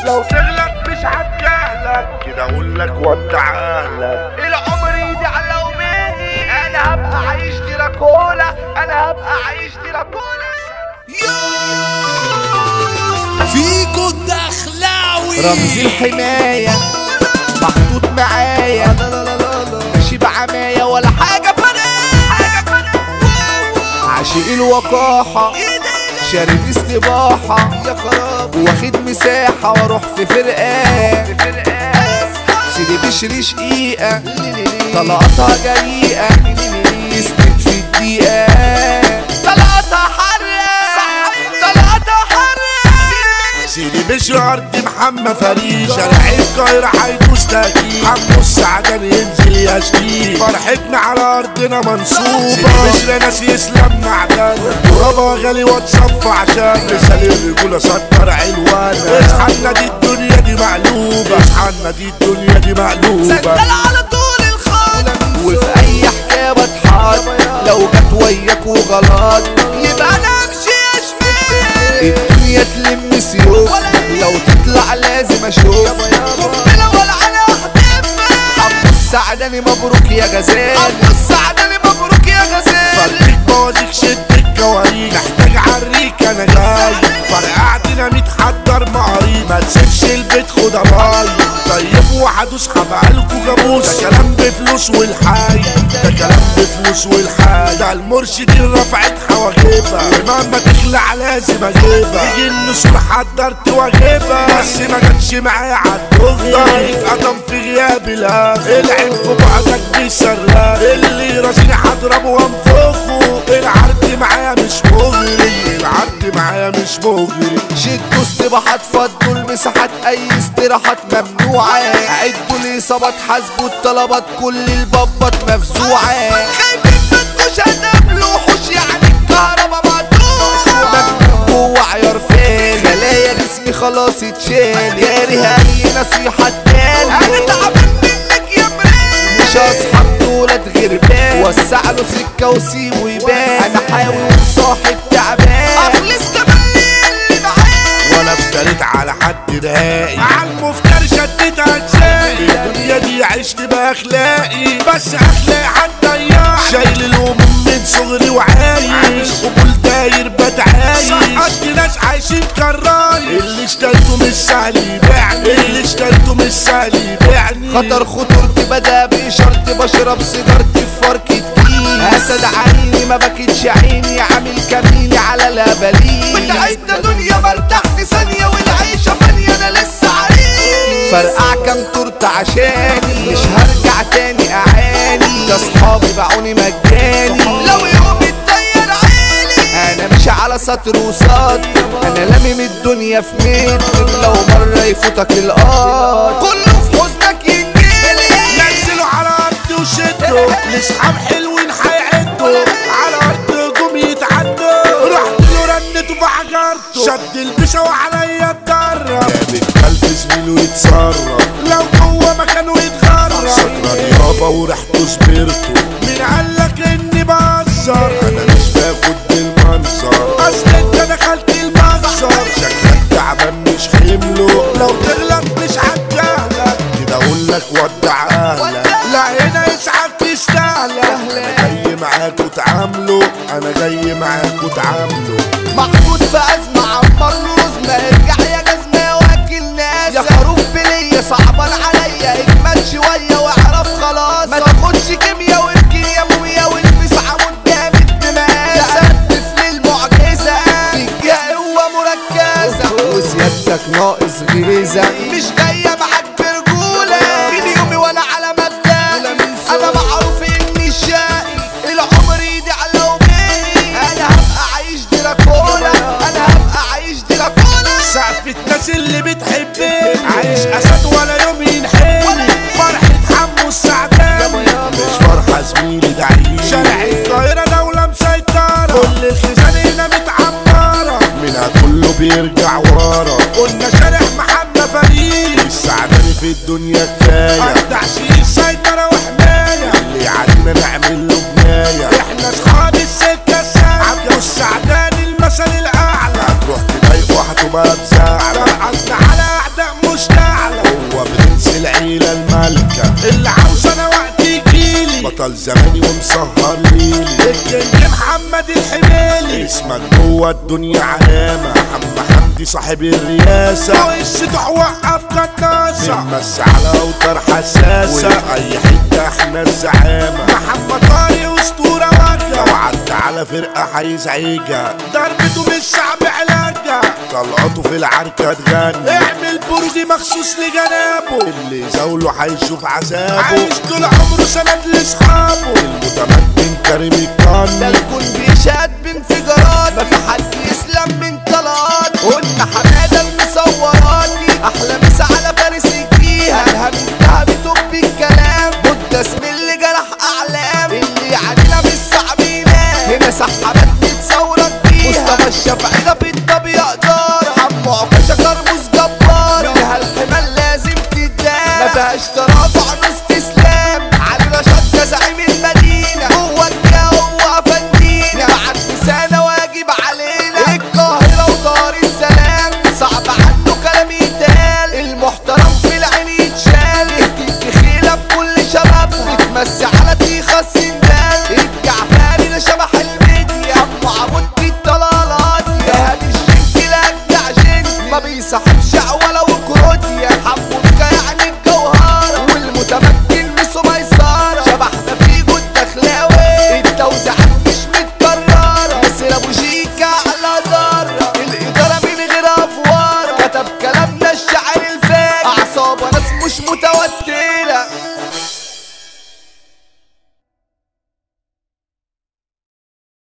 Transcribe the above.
لو تغلط مش هتجاهلك كده اقول لك ودع اهلك العمر يدي على يوميني انا هبقى عايش دراكولا انا هبقى عايش دراكولا فيكو الدخلاوي رمز الحماية محطوط معايا ماشي بعماية ولا حاجة فرق عاشق الوقاحة شارب استباحة يا خراب واخد مساحة واروح في فرقة سيدي بشري شقيقة طلقتها جريئة تثبت في الدقيقة طلقتها حرة طلقتها حرة سيدي بشر ارض محمد فريد شارع القاهرة هيدوس تأكيد حمو السعدان ينزل يشتي فرحتنا على ارضنا منصوبة سيدي بشر ناس يسلم معدن ترابها غالي واتصفى عشان مثال الرجولة سطر علوانا اصحى لنا دي الدنيا دي مقلوبة اصحى لنا دي الدنيا دي مقلوبة سندل على طول الخط وفي اي حكايه بتحط لو جت وياك وغلط يبقى انا امشي اشمل الدنيا تلم سيوف لو تطلع لازم اشوف قنبله ولا على حمو السعداني مبروك يا غزال حمو السعداني مبروك يا غزال فرقك بوازيك شد الكواريك محتاج عريك انا جاي فرقع ديناميت حضر معاريك ما تسيبش البيت خد راي طيب وهدوس هبقالكوا جاموس ده كلام بفلوس والحي ده كلام بفلوس والحي ده المرشدين رفعت حواجبها مهما تخلع لازم اجيبها تيجي النسور حضرت واجيبها بس ما جاتش معايا عالدغري اتقدم في غياب الاخر العين في بعدك بيسرق اللي راسيني هضربه وانفخه العرض معايا مش مغري العرض معايا مش مغري شدوا استباحات فضوا المساحات اي استراحات ممنوعة عدوا الاصابات حاسبوا الطلبات كل البابات مفزوعة خايفين منكوش هتقابلوا وحوش يعني الكهربا مقطوعة مكتوب جوه عيار فين خلايا جسمي خلاص اتشال كاره اي نصيحة تاني انا تعبان منك يا مريم مش اصحاب دولت غربان وسع له سكة وسيبه يبان انا حاوي وصاحب تعبان اخلص تملي اللي معاه ولا افتريت على حد نهائي على المفتري شديت اجزائي الدنيا دي عشت باخلاقي بس اخلاقي حد ضيعني شايل الهموم من صغري وعايش قبول داير بتعايش صحت ناس عايشين كرايش اللي اشتريته مش سهل يبيعني اللي اشتريته مش سهل يبيعني خطر خطورتي بدا بشرط بشرب سيجارتي في فرك تقيل اسد عيني ما بكتش عيني عامل كميني على لبليل بتاعتنا دنيا برتاح في ثانية والعيشة فانية انا لسه عريس فرقع كام تورته عشاني مش هرجع تاني اعاني ده اصحابي باعوني مجاني لو يوم اتطير عيني انا ماشي على سطر وسطر انا لامم الدنيا في متر لو مرة يفوتك القطر كله في حزنك ينجلي نزلوا على ارض وشدوا لاصحاب حلوين هيعدوا على ارض هجوم يتعدوا رحت له رنته في حجرته شد البشا وعليا اتدرب جاب الكلب زميله يتصرف لو جوه مكانه يتغرب سكران يابا وريحته سبيرته مين قالك اني بهزر انا مش باخد بالمنظر اصل انت دخلت المنظر شكلك تعبان مش حمله لو تغلط مش هتجاهلك كده اقول لك ودع اهلك لا هنا اسعف تستاهلك انا جاي معاك وتعاملوا انا جاي معاك وتعاملوا محطوط في أزمة عمر له رزمة ارجع يا جزمة واكل ناس يا خروف بلية صعبان عليا اجمل شوية واعرف خلاص ما تاخدش كيميا واركن يا مويا والبس عمود جامد دماغ تأسف للمعجزة فيك يا قوة مركزة وسيادتك ناقص غريزة مش جاية معاك برجولة من يومي وانا على مبدأ انا معروف اني شقي العمر يدي على وبيني انا هبقى عايش دراكولا انا هبقى عايش دراكولا سقفة ناس اللي بتحبني عايش اسد ولا يوم ينحني فرحة حمو السعداني مش فرحة زميلي ده عيش شارع القاهرة دولة مسيطرة كل الخزان هنا متعمرة منها كله بيرجع ورا قلنا شارع محمد فريد السعداني في الدنيا كفاية التعشير سيطرة وحماية اللي علينا نعمل له بناية احنا اصحاب السكة السابعة عبد السعداني المثل الاعلى تروح تضايقه هتبقى بزعل قصدنا على اعداء اللي عاوز انا وقت يجيلي بطل زماني ومسهر ليلي الكينج محمد الحميلي اسمك جوه الدنيا علامة محمد حمدي صاحب الرياسة وش وقف كناسة بنمس على اوتار حساسة وفي اي حتة احنا الزعامة محمد طارق اسطورة واجهة لو عدى على فرقة هيزعجها ضربته من الشعب علاجها طلعته في العركة تغني اعمل برج مخصوص لجنابه اللي زاوله هيشوف عذابه عايش طول عمره سند لاصحابه المتمكن كريم ده الكن الكون بيشهد بانفجارات ما في حد يسلم من طلقات قلنا